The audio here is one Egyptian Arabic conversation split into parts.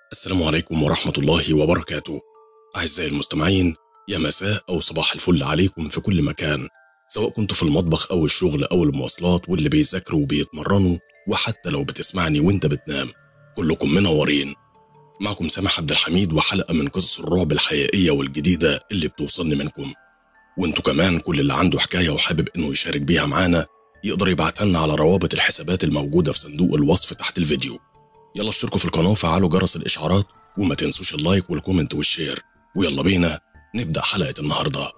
السلام عليكم ورحمة الله وبركاته أعزائي المستمعين يا مساء أو صباح الفل عليكم في كل مكان سواء كنتوا في المطبخ أو الشغل أو المواصلات واللي بيذاكروا وبيتمرنوا وحتى لو بتسمعني وانت بتنام كلكم منورين معكم سامح عبد الحميد وحلقة من قصص الرعب الحقيقية والجديدة اللي بتوصلني منكم وانتوا كمان كل اللي عنده حكاية وحابب انه يشارك بيها معانا يقدر يبعتها لنا على روابط الحسابات الموجودة في صندوق الوصف تحت الفيديو يلا اشتركوا في القناة وفعلوا جرس الإشعارات وما تنسوش اللايك والكومنت والشير ويلا بينا نبدأ حلقة النهاردة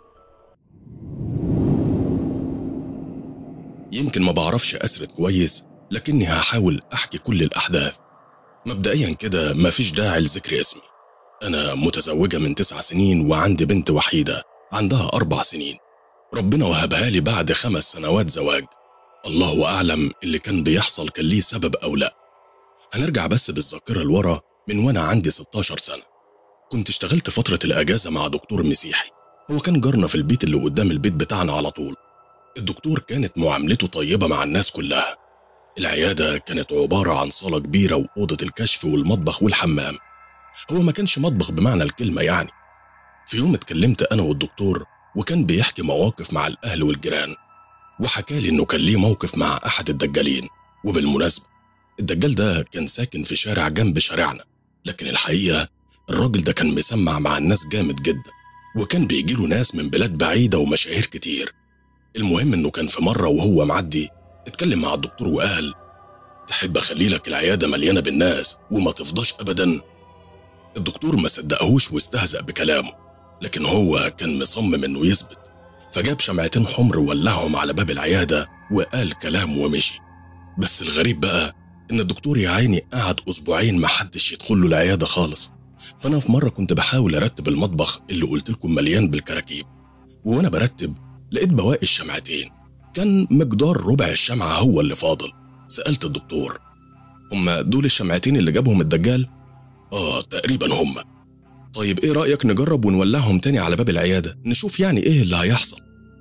يمكن ما بعرفش أسرد كويس لكني هحاول أحكي كل الأحداث مبدئيا كده مفيش داعي لذكر اسمي أنا متزوجة من تسع سنين وعندي بنت وحيدة عندها أربع سنين ربنا وهبها لي بعد خمس سنوات زواج الله أعلم اللي كان بيحصل كان ليه سبب أو لأ هنرجع بس بالذاكرة لورا من وأنا عندي 16 سنة كنت اشتغلت فترة الأجازة مع دكتور مسيحي هو كان جارنا في البيت اللي قدام البيت بتاعنا على طول الدكتور كانت معاملته طيبة مع الناس كلها العيادة كانت عبارة عن صالة كبيرة وأوضة الكشف والمطبخ والحمام هو ما كانش مطبخ بمعنى الكلمة يعني في يوم اتكلمت أنا والدكتور وكان بيحكي مواقف مع الأهل والجيران وحكى لي إنه كان ليه موقف مع أحد الدجالين وبالمناسبة الدجال ده كان ساكن في شارع جنب شارعنا لكن الحقيقة الراجل ده كان مسمع مع الناس جامد جدا وكان بيجيله ناس من بلاد بعيدة ومشاهير كتير المهم إنه كان في مرة وهو معدي اتكلم مع الدكتور وقال تحب أخلي لك العيادة مليانة بالناس وما تفضاش أبدا الدكتور ما صدقهوش واستهزأ بكلامه لكن هو كان مصمم إنه يثبت فجاب شمعتين حمر وولعهم على باب العيادة وقال كلام ومشي بس الغريب بقى إن الدكتور يا عيني قعد أسبوعين محدش يدخل له العيادة خالص فأنا في مرة كنت بحاول أرتب المطبخ اللي قلت لكم مليان بالكراكيب وأنا برتب لقيت بواقي الشمعتين كان مقدار ربع الشمعة هو اللي فاضل سألت الدكتور هما دول الشمعتين اللي جابهم الدجال؟ آه تقريبا هما طيب إيه رأيك نجرب ونولعهم تاني على باب العيادة نشوف يعني إيه اللي هيحصل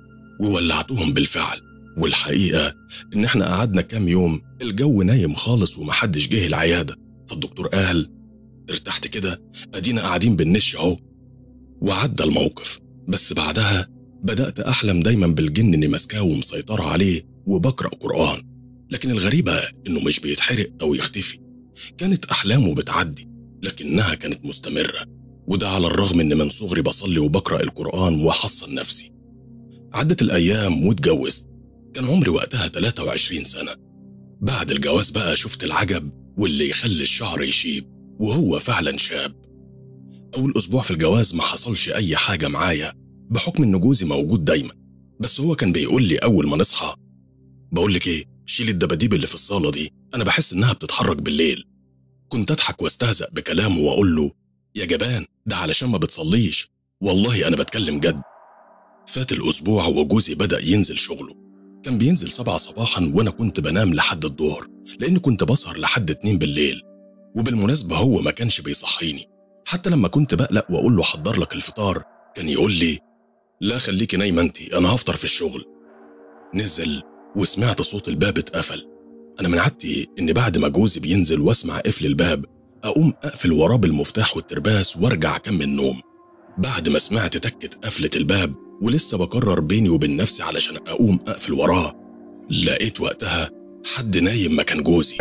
وولعتهم بالفعل والحقيقة إن إحنا قعدنا كام يوم الجو نايم خالص ومحدش جه العيادة فالدكتور قال ارتحت كده أدينا قاعدين بالنش أهو وعدى الموقف بس بعدها بدأت أحلم دايما بالجن إني ماسكاه ومسيطرة عليه وبقرأ قرآن لكن الغريبة إنه مش بيتحرق أو يختفي كانت أحلامه بتعدي لكنها كانت مستمرة وده على الرغم إن من صغري بصلي وبقرأ القرآن وأحصن نفسي عدت الأيام واتجوزت كان عمري وقتها 23 سنة بعد الجواز بقى شفت العجب واللي يخلي الشعر يشيب وهو فعلا شاب أول أسبوع في الجواز ما حصلش أي حاجة معايا بحكم إن جوزي موجود دايما بس هو كان بيقول لي أول ما نصحى بقول لك إيه شيل الدباديب اللي في الصالة دي أنا بحس إنها بتتحرك بالليل كنت أضحك واستهزأ بكلامه وأقول له يا جبان ده علشان ما بتصليش والله أنا بتكلم جد فات الأسبوع وجوزي بدأ ينزل شغله كان بينزل سبعة صباحا وأنا كنت بنام لحد الظهر لأن كنت بسهر لحد اتنين بالليل وبالمناسبة هو ما كانش بيصحيني حتى لما كنت بقلق وأقول له حضر لك الفطار كان يقول لي لا خليكي نايمة انتي أنا هفطر في الشغل نزل وسمعت صوت الباب اتقفل أنا من عادتي إن بعد ما جوزي بينزل واسمع قفل الباب أقوم أقفل وراه بالمفتاح والترباس وارجع أكمل نوم بعد ما سمعت تكة قفلة الباب ولسه بقرر بيني وبين نفسي علشان أقوم أقفل وراه لقيت وقتها حد نايم مكان جوزي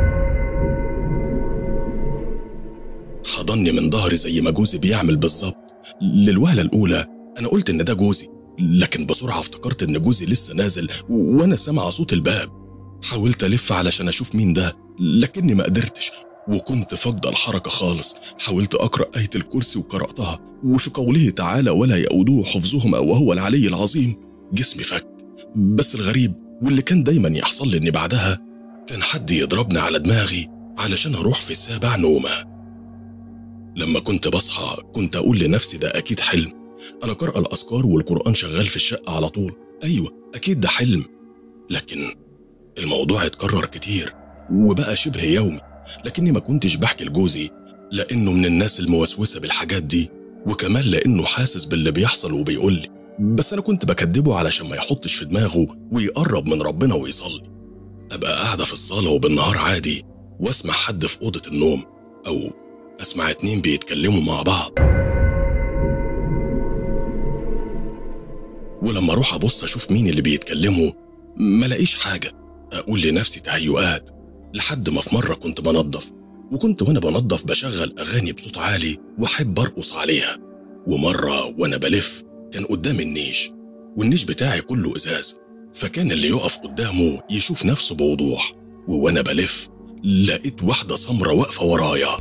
حضني من ظهري زي ما جوزي بيعمل بالظبط للوهلة الأولى أنا قلت إن ده جوزي لكن بسرعة افتكرت إن جوزي لسه نازل وأنا سامع صوت الباب حاولت ألف علشان أشوف مين ده لكني ما قدرتش وكنت فاقدة الحركة خالص حاولت أقرأ آية الكرسي وقرأتها وفي قوله تعالى ولا يؤودوه حفظهما وهو العلي العظيم جسمي فك بس الغريب واللي كان دايما يحصل لي إن بعدها كان حد يضربني على دماغي علشان أروح في سابع نومة لما كنت بصحى كنت أقول لنفسي ده أكيد حلم أنا قرأ الأذكار والقرآن شغال في الشقة على طول أيوة أكيد ده حلم لكن الموضوع اتكرر كتير وبقى شبه يومي لكني ما كنتش بحكي لجوزي لأنه من الناس الموسوسة بالحاجات دي وكمان لأنه حاسس باللي بيحصل وبيقول لي بس أنا كنت بكدبه علشان ما يحطش في دماغه ويقرب من ربنا ويصلي أبقى قاعدة في الصالة وبالنهار عادي واسمع حد في أوضة النوم أو أسمع اتنين بيتكلموا مع بعض ولما أروح أبص أشوف مين اللي بيتكلموا ملاقيش حاجة أقول لنفسي تهيؤات لحد ما في مرة كنت بنظف وكنت وأنا بنظف بشغل أغاني بصوت عالي وأحب أرقص عليها ومرة وأنا بلف كان قدام النيش والنيش بتاعي كله إزاز فكان اللي يقف قدامه يشوف نفسه بوضوح ووانا بلف لقيت واحدة سمرة واقفة ورايا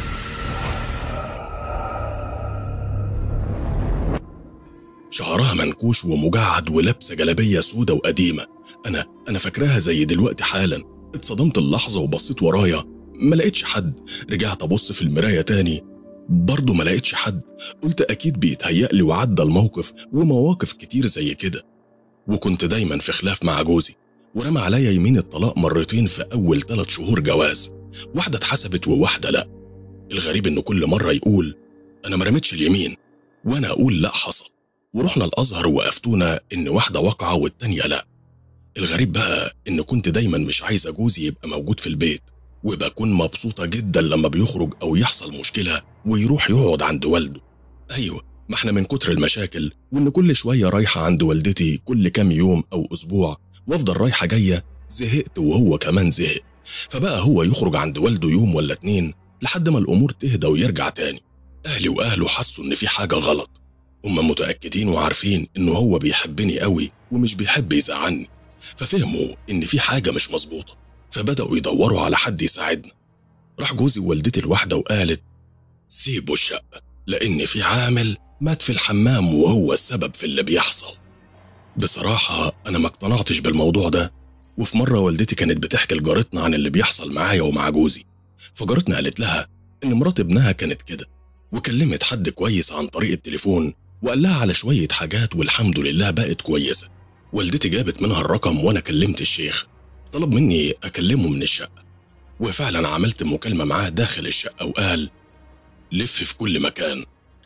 شعرها منكوش ومجعد ولابسة جلابية سودة وقديمة أنا أنا فاكراها زي دلوقتي حالا اتصدمت اللحظة وبصيت ورايا ما لقيتش حد رجعت أبص في المراية تاني برضه ما لقيتش حد قلت أكيد بيتهيألي وعدى الموقف ومواقف كتير زي كده وكنت دايما في خلاف مع جوزي ورمى عليا يمين الطلاق مرتين في أول ثلاث شهور جواز واحدة اتحسبت وواحدة لأ الغريب إنه كل مرة يقول أنا ما رميتش اليمين وأنا أقول لأ حصل ورحنا الأزهر وأفتونا إن واحدة واقعة والتانية لأ الغريب بقى إن كنت دايما مش عايزة جوزي يبقى موجود في البيت وبكون مبسوطة جدا لما بيخرج أو يحصل مشكلة ويروح يقعد عند والده أيوة ما احنا من كتر المشاكل وإن كل شوية رايحة عند والدتي كل كام يوم أو أسبوع وأفضل رايحة جاية زهقت وهو كمان زهق فبقى هو يخرج عند والده يوم ولا اتنين لحد ما الأمور تهدى ويرجع تاني أهلي وأهله حسوا إن في حاجة غلط هم متأكدين وعارفين إنه هو بيحبني قوي ومش بيحب يزعلني ففهموا إن في حاجة مش مظبوطة فبدأوا يدوروا على حد يساعدنا راح جوزي ووالدتي الواحدة وقالت سيبوا الشقة لأن في عامل مات في الحمام وهو السبب في اللي بيحصل بصراحة أنا ما اقتنعتش بالموضوع ده وفي مرة والدتي كانت بتحكي لجارتنا عن اللي بيحصل معايا ومع جوزي فجارتنا قالت لها إن مرات ابنها كانت كده وكلمت حد كويس عن طريق التليفون وقال لها على شوية حاجات والحمد لله بقت كويسة والدتي جابت منها الرقم وأنا كلمت الشيخ طلب مني أكلمه من الشقة وفعلا عملت مكالمة معاه داخل الشقة وقال لف في كل مكان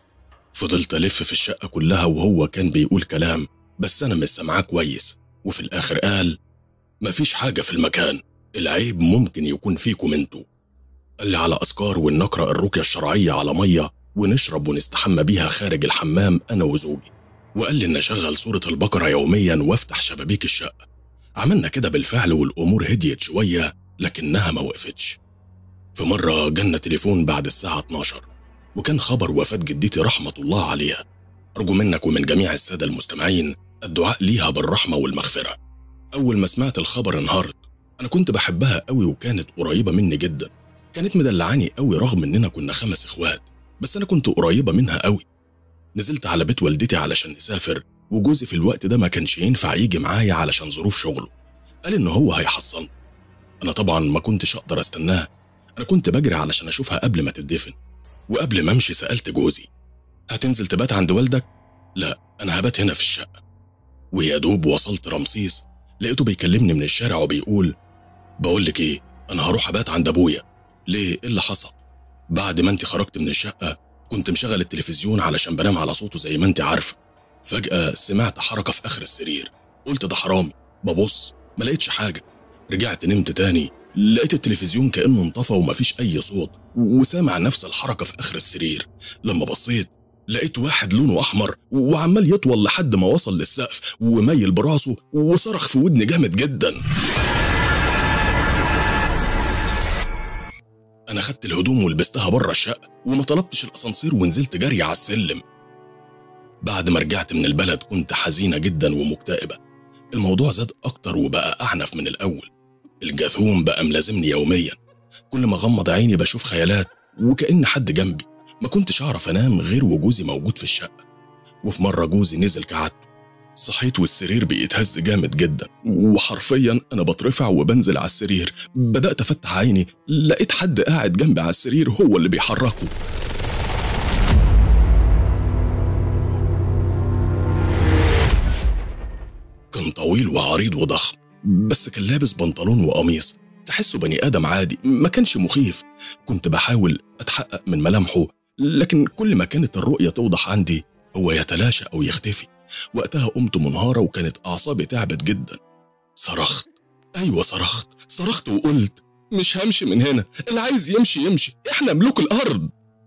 فضلت ألف في الشقة كلها وهو كان بيقول كلام بس أنا مش سامعاه كويس وفي الآخر قال مفيش حاجة في المكان العيب ممكن يكون فيكم انتوا قال لي على أذكار ونقرأ الرقية الشرعية على مية ونشرب ونستحمى بيها خارج الحمام أنا وزوجي وقال لي إن أشغل سورة البقرة يوميا وافتح شبابيك الشقة عملنا كده بالفعل والأمور هديت شوية لكنها ما وقفتش في مرة جالنا تليفون بعد الساعة 12 وكان خبر وفاة جدتي رحمة الله عليها أرجو منك ومن جميع السادة المستمعين الدعاء ليها بالرحمة والمغفرة أول ما سمعت الخبر انهارت أنا كنت بحبها قوي وكانت قريبة مني جدا كانت مدلعاني قوي رغم إننا كنا خمس إخوات بس أنا كنت قريبة منها قوي نزلت على بيت والدتي علشان نسافر وجوزي في الوقت ده ما كانش ينفع يجي معايا علشان ظروف شغله قال إن هو هيحصن أنا طبعا ما كنتش أقدر أستناه أنا كنت بجري علشان أشوفها قبل ما تدفن وقبل ما أمشي سألت جوزي هتنزل تبات عند والدك؟ لا أنا هبات هنا في الشقة ويا دوب وصلت رمسيس لقيته بيكلمني من الشارع وبيقول بقول لك ايه انا هروح ابات عند ابويا ليه ايه اللي حصل بعد ما انت خرجت من الشقه كنت مشغل التلفزيون علشان بنام على صوته زي ما انت عارفه فجاه سمعت حركه في اخر السرير قلت ده حرامي ببص ما لقيتش حاجه رجعت نمت تاني لقيت التلفزيون كانه انطفى ومفيش اي صوت وسامع نفس الحركه في اخر السرير لما بصيت لقيت واحد لونه احمر وعمال يطول لحد ما وصل للسقف وميل براسه وصرخ في ودني جامد جدا انا خدت الهدوم ولبستها بره الشقه وما طلبتش الاسانسير ونزلت جري على السلم بعد ما رجعت من البلد كنت حزينه جدا ومكتئبه الموضوع زاد اكتر وبقى اعنف من الاول الجاثوم بقى ملازمني يوميا كل ما غمض عيني بشوف خيالات وكأن حد جنبي ما كنتش أعرف أنام غير وجوزي موجود في الشقة وفي مرة جوزي نزل كعادته صحيت والسرير بيتهز جامد جدا وحرفيا أنا بترفع وبنزل على السرير بدأت أفتح عيني لقيت حد قاعد جنبي على السرير هو اللي بيحركه كان طويل وعريض وضخم بس كان لابس بنطلون وقميص تحسه بني آدم عادي ما كانش مخيف كنت بحاول أتحقق من ملامحه لكن كل ما كانت الرؤية توضح عندي هو يتلاشى أو يختفي وقتها قمت منهارة وكانت أعصابي تعبت جدا صرخت أيوة صرخت صرخت وقلت مش همشي من هنا اللي عايز يمشي يمشي احنا ملوك الأرض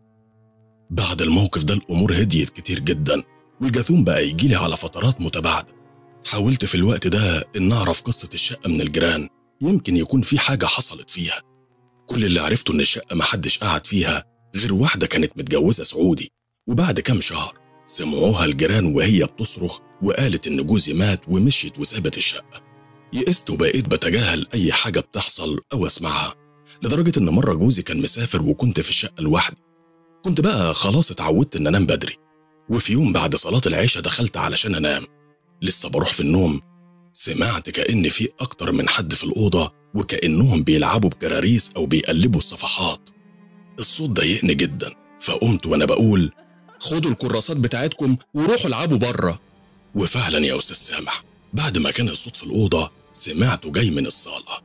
بعد الموقف ده الأمور هديت كتير جدا والجاثوم بقى يجيلي على فترات متباعدة حاولت في الوقت ده إن أعرف قصة الشقة من الجيران يمكن يكون في حاجة حصلت فيها كل اللي عرفته إن الشقة محدش قعد فيها غير واحدة كانت متجوزة سعودي وبعد كام شهر سمعوها الجيران وهي بتصرخ وقالت إن جوزي مات ومشيت وسابت الشقة يئست وبقيت بتجاهل أي حاجة بتحصل أو أسمعها لدرجة إن مرة جوزي كان مسافر وكنت في الشقة لوحدي كنت بقى خلاص اتعودت إن أنام بدري وفي يوم بعد صلاة العشاء دخلت علشان أنام لسه بروح في النوم سمعت كأن في أكتر من حد في الأوضة وكأنهم بيلعبوا بكراريس أو بيقلبوا الصفحات الصوت ضايقني جدا فقمت وأنا بقول خدوا الكراسات بتاعتكم وروحوا العبوا بره وفعلا يا أستاذ سامح بعد ما كان الصوت في الأوضة سمعته جاي من الصالة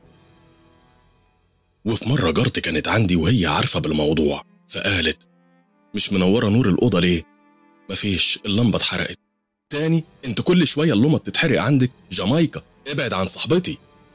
وفي مرة جارتي كانت عندي وهي عارفة بالموضوع فقالت مش منورة نور الأوضة ليه؟ مفيش اللمبة اتحرقت تاني انت كل شوية اللمبة بتتحرق عندك جامايكا ابعد عن صاحبتي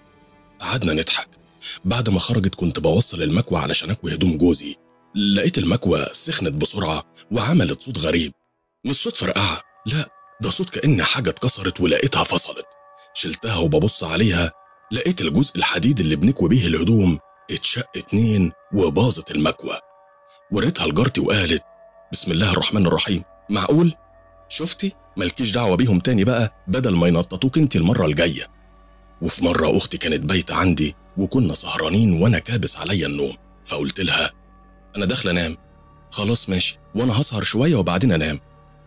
قعدنا نضحك بعد ما خرجت كنت بوصل المكوى علشان اكوي هدوم جوزي لقيت المكوى سخنت بسرعة وعملت صوت غريب مش صوت فرقعة لا ده صوت كأن حاجة اتكسرت ولقيتها فصلت شلتها وببص عليها لقيت الجزء الحديد اللي بنكوي بيه الهدوم اتشق اتنين وباظت المكوى وريتها لجارتي وقالت بسم الله الرحمن الرحيم معقول شفتي مالكيش دعوة بيهم تاني بقى بدل ما ينططوك انت المرة الجاية وفي مرة أختي كانت بايتة عندي وكنا سهرانين وأنا كابس عليا النوم فقلت لها أنا داخلة أنام خلاص ماشي وأنا هسهر شوية وبعدين أنام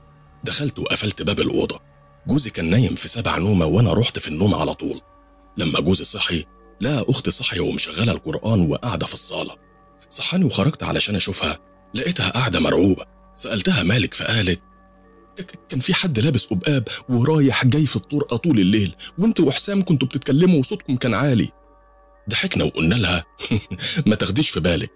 دخلت وقفلت باب الأوضة جوزي كان نايم في سبع نومة وأنا رحت في النوم على طول لما جوزي صحي لقى أختي صحية ومشغلة القرآن وقاعدة في الصالة صحاني وخرجت علشان أشوفها لقيتها قاعدة مرعوبة سألتها مالك فقالت ك- كان في حد لابس قبقاب ورايح جاي في الطرقة طول الليل وانت وحسام كنتوا بتتكلموا وصوتكم كان عالي ضحكنا وقلنا لها ما تاخديش في بالك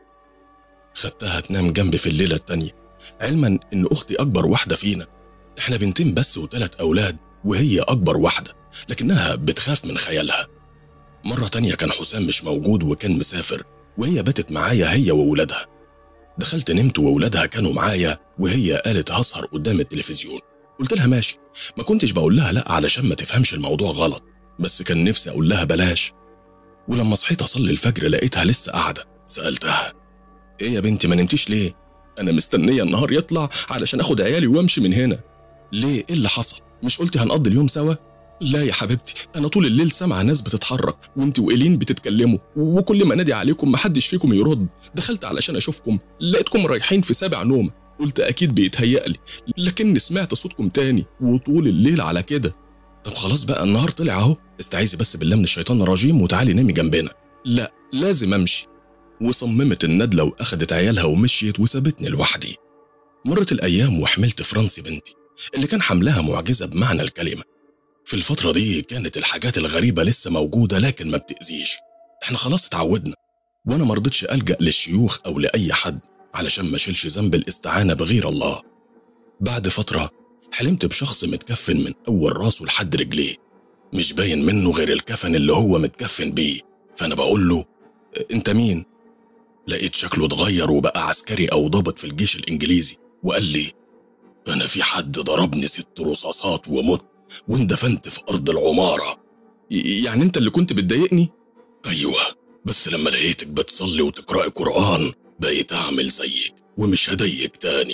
خدتها تنام جنبي في الليلة التانية علما ان اختي اكبر واحدة فينا احنا بنتين بس وثلاث اولاد وهي اكبر واحدة لكنها بتخاف من خيالها مرة تانية كان حسام مش موجود وكان مسافر وهي باتت معايا هي وولادها دخلت نمت وولادها كانوا معايا وهي قالت هسهر قدام التلفزيون قلت لها ماشي ما كنتش بقول لها لا علشان ما تفهمش الموضوع غلط بس كان نفسي اقول لها بلاش ولما صحيت اصلي الفجر لقيتها لسه قاعده سالتها ايه يا بنتي ما نمتيش ليه انا مستنيه النهار يطلع علشان اخد عيالي وامشي من هنا ليه ايه اللي حصل مش قلتي هنقضي اليوم سوا لا يا حبيبتي انا طول الليل سامعه ناس بتتحرك وانت وايلين بتتكلموا وكل ما نادي عليكم محدش فيكم يرد دخلت علشان اشوفكم لقيتكم رايحين في سابع نوم قلت اكيد بيتهيألي لكني سمعت صوتكم تاني وطول الليل على كده طب خلاص بقى النهار طلع اهو استعيذي بس بالله من الشيطان الرجيم وتعالي نامي جنبنا لا لازم امشي وصممت الندلة واخدت عيالها ومشيت وسابتني لوحدي مرت الايام وحملت فرانسي بنتي اللي كان حملها معجزة بمعنى الكلمة في الفترة دي كانت الحاجات الغريبة لسه موجودة لكن ما بتأذيش احنا خلاص اتعودنا وانا مرضتش ألجأ للشيوخ أو لأي حد علشان ما شيلش ذنب الاستعانة بغير الله بعد فترة حلمت بشخص متكفن من أول راسه لحد رجليه مش باين منه غير الكفن اللي هو متكفن بيه فأنا بقول له أنت مين؟ لقيت شكله اتغير وبقى عسكري أو ضابط في الجيش الإنجليزي وقال لي أنا في حد ضربني ست رصاصات ومت واندفنت في أرض العمارة يعني أنت اللي كنت بتضايقني؟ أيوة بس لما لقيتك بتصلي وتقرأي قرآن بقيت أعمل زيك ومش هضايقك تاني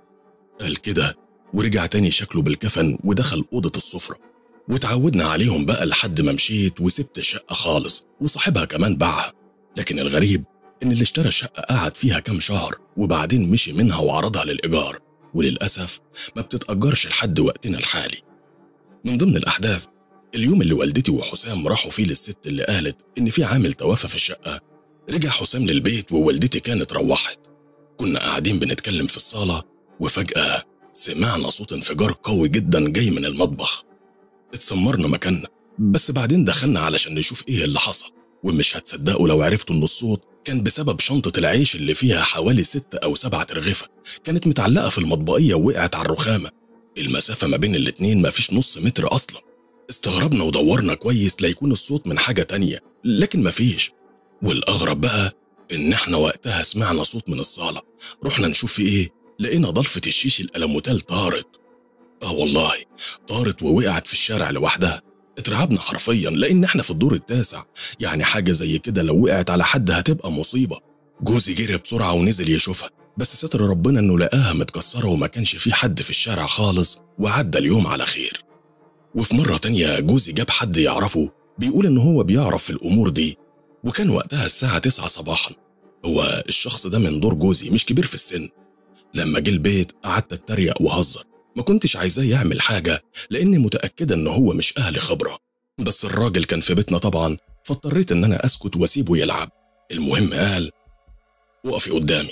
قال كده ورجع تاني شكله بالكفن ودخل أوضة السفرة وتعودنا عليهم بقى لحد ما مشيت وسبت الشقة خالص وصاحبها كمان باعها لكن الغريب إن اللي اشترى الشقة قعد فيها كام شهر وبعدين مشي منها وعرضها للإيجار وللأسف ما بتتأجرش لحد وقتنا الحالي من ضمن الأحداث اليوم اللي والدتي وحسام راحوا فيه للست اللي قالت إن في عامل توفى في الشقة رجع حسام للبيت ووالدتي كانت روحت كنا قاعدين بنتكلم في الصالة وفجأة سمعنا صوت انفجار قوي جدا جاي من المطبخ اتسمرنا مكاننا بس بعدين دخلنا علشان نشوف ايه اللي حصل ومش هتصدقوا لو عرفتوا ان الصوت كان بسبب شنطة العيش اللي فيها حوالي ست أو سبعة رغيفة كانت متعلقة في المطبقية ووقعت على الرخامة المسافة ما بين الاتنين ما فيش نص متر أصلا استغربنا ودورنا كويس ليكون الصوت من حاجة تانية لكن ما فيش والأغرب بقى إن إحنا وقتها سمعنا صوت من الصالة رحنا نشوف في إيه لقينا ضلفة الشيش الألموتال طارت اه والله طارت ووقعت في الشارع لوحدها اترعبنا حرفيا لان احنا في الدور التاسع يعني حاجه زي كده لو وقعت على حد هتبقى مصيبه جوزي جري بسرعه ونزل يشوفها بس ستر ربنا انه لقاها متكسره وما كانش في حد في الشارع خالص وعدى اليوم على خير وفي مره تانية جوزي جاب حد يعرفه بيقول ان هو بيعرف في الامور دي وكان وقتها الساعه 9 صباحا هو الشخص ده من دور جوزي مش كبير في السن لما جه البيت قعدت اتريق وهزر ما كنتش عايزاه يعمل حاجة لأني متأكدة إن هو مش أهل خبرة بس الراجل كان في بيتنا طبعا فاضطريت إن أنا أسكت وأسيبه يلعب المهم قال وقفي قدامي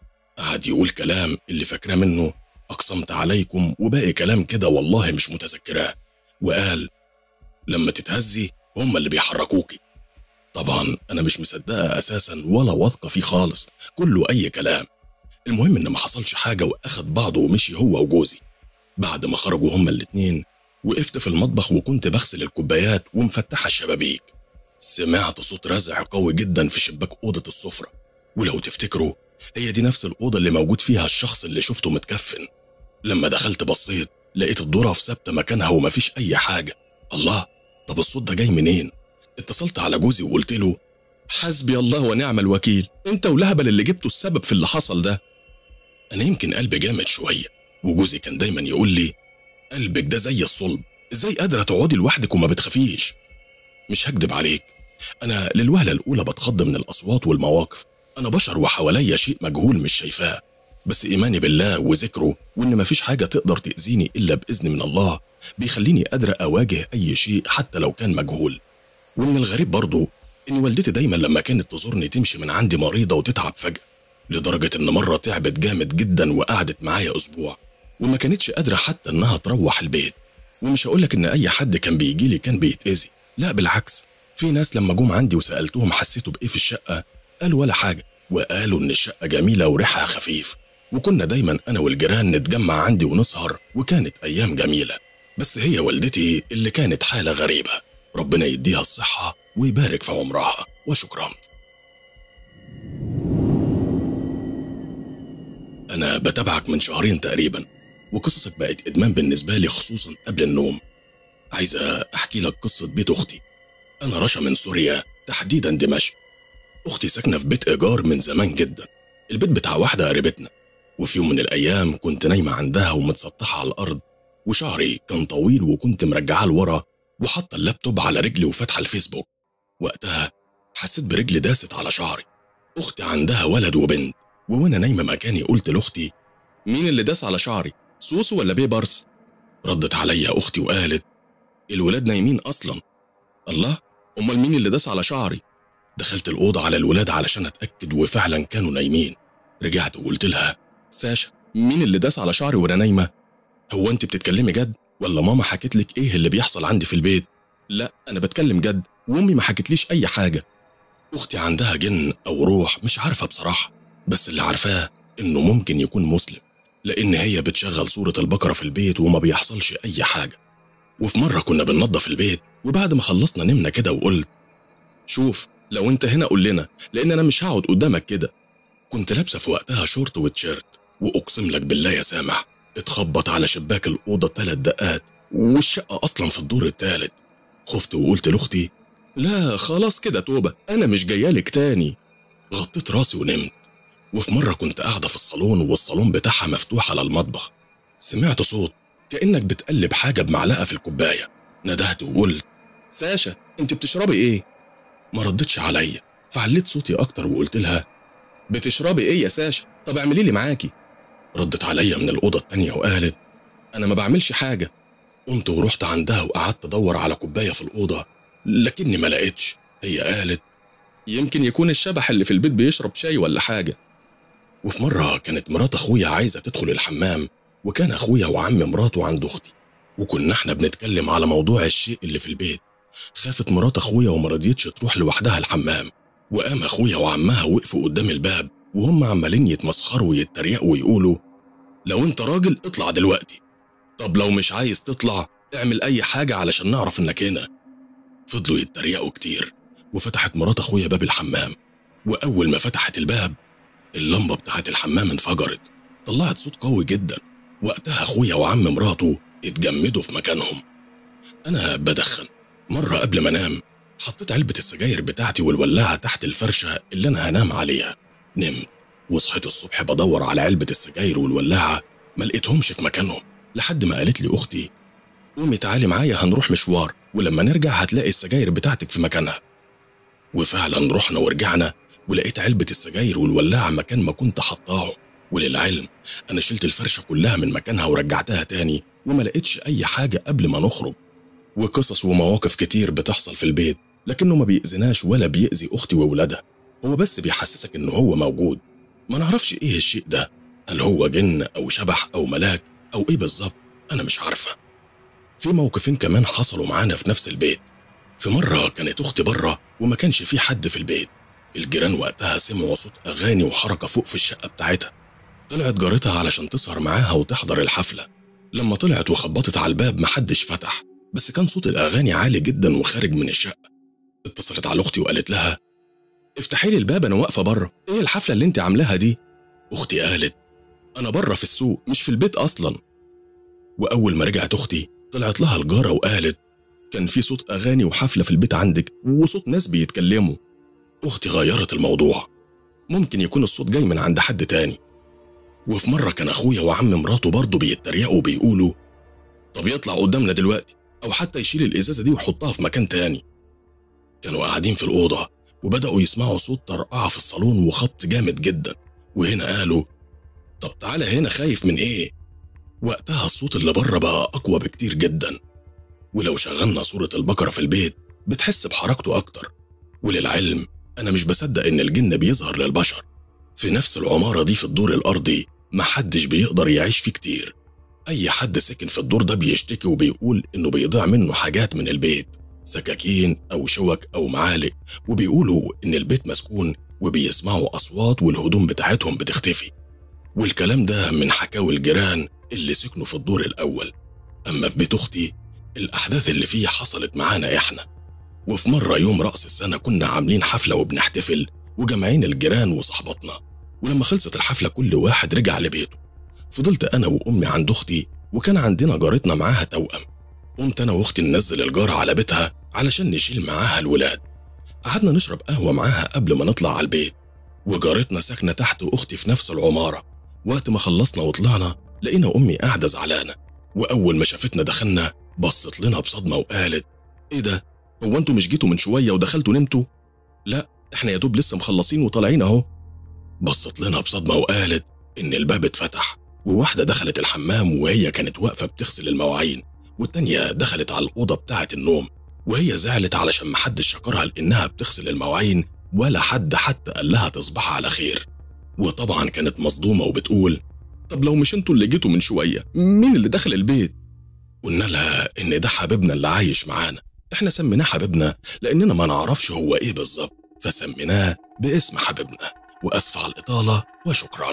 قعد يقول كلام اللي فاكراه منه أقسمت عليكم وباقي كلام كده والله مش متذكراه وقال لما تتهزي هم اللي بيحركوكي طبعا أنا مش مصدقة أساسا ولا واثقة فيه خالص كله أي كلام المهم إن ما حصلش حاجة وأخد بعضه ومشي هو وجوزي بعد ما خرجوا هما الاتنين وقفت في المطبخ وكنت بغسل الكوبايات ومفتحة الشبابيك سمعت صوت رزع قوي جدا في شباك أوضة السفرة ولو تفتكروا هي دي نفس الأوضة اللي موجود فيها الشخص اللي شفته متكفن لما دخلت بصيت لقيت الدرة في ثابتة مكانها ومفيش أي حاجة الله طب الصوت ده جاي منين؟ اتصلت على جوزي وقلت له حسبي الله ونعم الوكيل انت ولهبل اللي جبته السبب في اللي حصل ده انا يمكن قلبي جامد شويه وجوزي كان دايما يقول لي قلبك ده زي الصلب ازاي قادره تقعدي لوحدك وما بتخافيش مش هكدب عليك انا للوهله الاولى بتخض من الاصوات والمواقف انا بشر وحواليا شيء مجهول مش شايفاه بس ايماني بالله وذكره وان مفيش حاجه تقدر تاذيني الا باذن من الله بيخليني قادره اواجه اي شيء حتى لو كان مجهول ومن الغريب برضه ان والدتي دايما لما كانت تزورني تمشي من عندي مريضه وتتعب فجاه لدرجه ان مره تعبت جامد جدا وقعدت معايا اسبوع وما كانتش قادرة حتى إنها تروح البيت ومش هقولك إن أي حد كان بيجي لي كان بيتأذي لا بالعكس في ناس لما جم عندي وسألتهم حسيتوا بإيه في الشقة قالوا ولا حاجة وقالوا إن الشقة جميلة وريحها خفيف وكنا دايما أنا والجيران نتجمع عندي ونسهر وكانت أيام جميلة بس هي والدتي اللي كانت حالة غريبة ربنا يديها الصحة ويبارك في عمرها وشكرا أنا بتابعك من شهرين تقريبا وقصصك بقت إدمان بالنسبة لي خصوصا قبل النوم عايزة أحكي لك قصة بيت أختي أنا رشا من سوريا تحديدا دمشق أختي ساكنة في بيت إيجار من زمان جدا البيت بتاع واحدة قريبتنا وفي يوم من الأيام كنت نايمة عندها ومتسطحة على الأرض وشعري كان طويل وكنت مرجعاه لورا وحاطة اللابتوب على رجلي وفاتحة الفيسبوك وقتها حسيت برجلي داست على شعري أختي عندها ولد وبنت ووانا نايمة مكاني قلت لأختي مين اللي داس على شعري سوسو ولا بيبرس ردت عليا أختي وقالت الولاد نايمين أصلا الله أمال مين اللي داس على شعري دخلت الأوضة على الولاد علشان أتأكد وفعلا كانوا نايمين رجعت وقلت لها ساشا مين اللي داس على شعري وأنا نايمة هو أنت بتتكلمي جد ولا ماما حكت لك إيه اللي بيحصل عندي في البيت لا أنا بتكلم جد وأمي ما حكتليش أي حاجة أختي عندها جن أو روح مش عارفة بصراحة بس اللي عارفاه إنه ممكن يكون مسلم لأن هي بتشغل صورة البقرة في البيت وما بيحصلش أي حاجة وفي مرة كنا بننظف البيت وبعد ما خلصنا نمنا كده وقلت شوف لو انت هنا قول لنا لأن أنا مش هقعد قدامك كده كنت لابسة في وقتها شورت وتيشيرت وأقسم لك بالله يا سامح اتخبط على شباك الأوضة ثلاث دقات والشقة أصلا في الدور الثالث خفت وقلت لأختي لا خلاص كده توبة أنا مش جايالك تاني غطيت راسي ونمت وفي مرة كنت قاعدة في الصالون والصالون بتاعها مفتوح على المطبخ سمعت صوت كأنك بتقلب حاجة بمعلقة في الكوباية ندهت وقلت ساشا انت بتشربي ايه؟ ما ردتش عليا فعليت صوتي أكتر وقلت لها بتشربي ايه يا ساشا؟ طب اعملي لي معاكي ردت عليا من الأوضة التانية وقالت أنا ما بعملش حاجة قمت ورحت عندها وقعدت أدور على كوباية في الأوضة لكني ما لقيتش هي قالت يمكن يكون الشبح اللي في البيت بيشرب شاي ولا حاجة وفي مرة كانت مرات أخويا عايزة تدخل الحمام وكان أخويا وعم مراته عند أختي وكنا احنا بنتكلم على موضوع الشيء اللي في البيت خافت مرات أخويا وما رضيتش تروح لوحدها الحمام وقام أخويا وعمها وقفوا قدام الباب وهم عمالين يتمسخروا ويتريقوا ويقولوا لو انت راجل اطلع دلوقتي طب لو مش عايز تطلع اعمل أي حاجة علشان نعرف إنك هنا فضلوا يتريقوا كتير وفتحت مرات أخويا باب الحمام وأول ما فتحت الباب اللمبة بتاعت الحمام انفجرت طلعت صوت قوي جدا وقتها أخويا وعم مراته اتجمدوا في مكانهم أنا بدخن مرة قبل ما أنام حطيت علبة السجاير بتاعتي والولاعة تحت الفرشة اللي أنا هنام عليها نمت وصحيت الصبح بدور على علبة السجاير والولاعة ما لقيتهمش في مكانهم لحد ما قالت لي أختي قومي تعالي معايا هنروح مشوار ولما نرجع هتلاقي السجاير بتاعتك في مكانها وفعلا رحنا ورجعنا ولقيت علبة السجاير والولاعة مكان ما كنت حطاهم وللعلم أنا شلت الفرشة كلها من مكانها ورجعتها تاني وما لقيتش أي حاجة قبل ما نخرج وقصص ومواقف كتير بتحصل في البيت لكنه ما بيأذناش ولا بيأذي أختي وولادها هو بس بيحسسك إنه هو موجود ما نعرفش إيه الشيء ده هل هو جن أو شبح أو ملاك أو إيه بالظبط أنا مش عارفة في موقفين كمان حصلوا معانا في نفس البيت في مرة كانت أختي بره وما كانش في حد في البيت الجيران وقتها سمعوا صوت أغاني وحركة فوق في الشقة بتاعتها طلعت جارتها علشان تسهر معاها وتحضر الحفلة لما طلعت وخبطت على الباب محدش فتح بس كان صوت الأغاني عالي جدا وخارج من الشقة اتصلت على أختي وقالت لها افتحي لي الباب أنا واقفة بره إيه الحفلة اللي أنت عاملاها دي؟ أختي قالت أنا بره في السوق مش في البيت أصلا وأول ما رجعت أختي طلعت لها الجارة وقالت كان في صوت أغاني وحفلة في البيت عندك وصوت ناس بيتكلموا أختي غيرت الموضوع ممكن يكون الصوت جاي من عند حد تاني وفي مرة كان أخويا وعم مراته برضه بيتريقوا وبيقولوا طب يطلع قدامنا دلوقتي أو حتى يشيل الإزازة دي ويحطها في مكان تاني كانوا قاعدين في الأوضة وبدأوا يسمعوا صوت طرقعة في الصالون وخبط جامد جدا وهنا قالوا طب تعالى هنا خايف من إيه؟ وقتها الصوت اللي بره بقى أقوى بكتير جدا ولو شغلنا صورة البقرة في البيت بتحس بحركته أكتر وللعلم أنا مش بصدق إن الجن بيظهر للبشر في نفس العمارة دي في الدور الأرضي محدش بيقدر يعيش فيه كتير أي حد ساكن في الدور ده بيشتكي وبيقول إنه بيضيع منه حاجات من البيت سكاكين أو شوك أو معالق وبيقولوا إن البيت مسكون وبيسمعوا أصوات والهدوم بتاعتهم بتختفي والكلام ده من حكاوي الجيران اللي سكنوا في الدور الأول أما في بيت أختي الأحداث اللي فيه حصلت معانا إحنا وفي مرة يوم رأس السنة كنا عاملين حفلة وبنحتفل وجمعين الجيران وصحباتنا ولما خلصت الحفلة كل واحد رجع لبيته فضلت أنا وأمي عند أختي وكان عندنا جارتنا معاها توأم قمت أنا وأختي ننزل الجارة على بيتها علشان نشيل معاها الولاد قعدنا نشرب قهوة معاها قبل ما نطلع على البيت وجارتنا ساكنة تحت وأختي في نفس العمارة وقت ما خلصنا وطلعنا لقينا أمي قاعدة زعلانة وأول ما شافتنا دخلنا بصت لنا بصدمة وقالت إيه ده؟ هو أنتوا مش جيتوا من شوية ودخلتوا نمتوا؟ لا إحنا يا دوب لسه مخلصين وطالعين أهو بصت لنا بصدمة وقالت إن الباب اتفتح وواحدة دخلت الحمام وهي كانت واقفة بتغسل المواعين والتانية دخلت على الأوضة بتاعة النوم وهي زعلت علشان محدش شكرها لإنها بتغسل المواعين ولا حد حتى قال لها تصبح على خير وطبعا كانت مصدومة وبتقول طب لو مش انتوا اللي جيتوا من شوية مين اللي دخل البيت؟ قلنا لها إن ده حبيبنا اللي عايش معانا احنا سميناه حبيبنا لأننا ما نعرفش هو إيه بالظبط فسميناه باسم حبيبنا وأسف على الإطالة وشكرا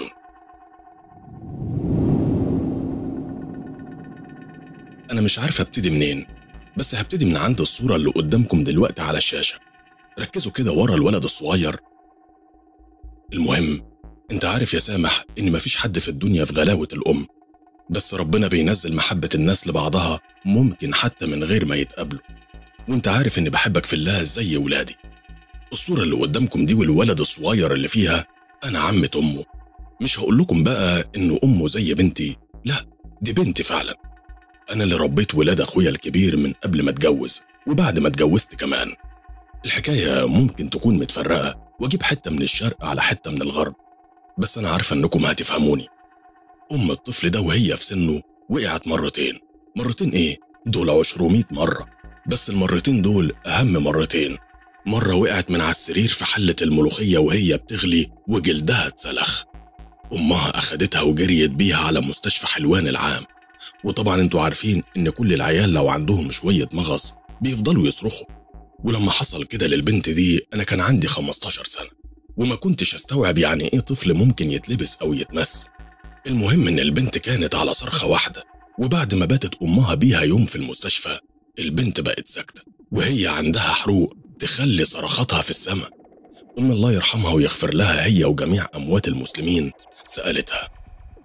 أنا مش عارف أبتدي منين بس هبتدي من عند الصورة اللي قدامكم دلوقتي على الشاشة ركزوا كده ورا الولد الصغير المهم انت عارف يا سامح ان مفيش حد في الدنيا في غلاوة الأم بس ربنا بينزل محبة الناس لبعضها ممكن حتى من غير ما يتقابلوا وانت عارف اني بحبك في الله زي ولادي الصورة اللي قدامكم دي والولد الصغير اللي فيها أنا عمة أمه مش هقول لكم بقى إنه أمه زي بنتي لا دي بنتي فعلا أنا اللي ربيت ولاد أخويا الكبير من قبل ما اتجوز وبعد ما اتجوزت كمان الحكاية ممكن تكون متفرقة وأجيب حتة من الشرق على حتة من الغرب بس أنا عارفة إنكم هتفهموني أم الطفل ده وهي في سنه وقعت مرتين مرتين إيه؟ دول عشرمية مرة بس المرتين دول أهم مرتين مرة وقعت من على السرير في حلة الملوخية وهي بتغلي وجلدها اتسلخ أمها أخدتها وجريت بيها على مستشفى حلوان العام وطبعا انتوا عارفين إن كل العيال لو عندهم شوية مغص بيفضلوا يصرخوا ولما حصل كده للبنت دي أنا كان عندي 15 سنة وما كنتش أستوعب يعني إيه طفل ممكن يتلبس أو يتمس المهم إن البنت كانت على صرخة واحدة وبعد ما باتت أمها بيها يوم في المستشفى البنت بقت ساكتة وهي عندها حروق تخلي صرخاتها في السماء أم الله يرحمها ويغفر لها هي وجميع أموات المسلمين سألتها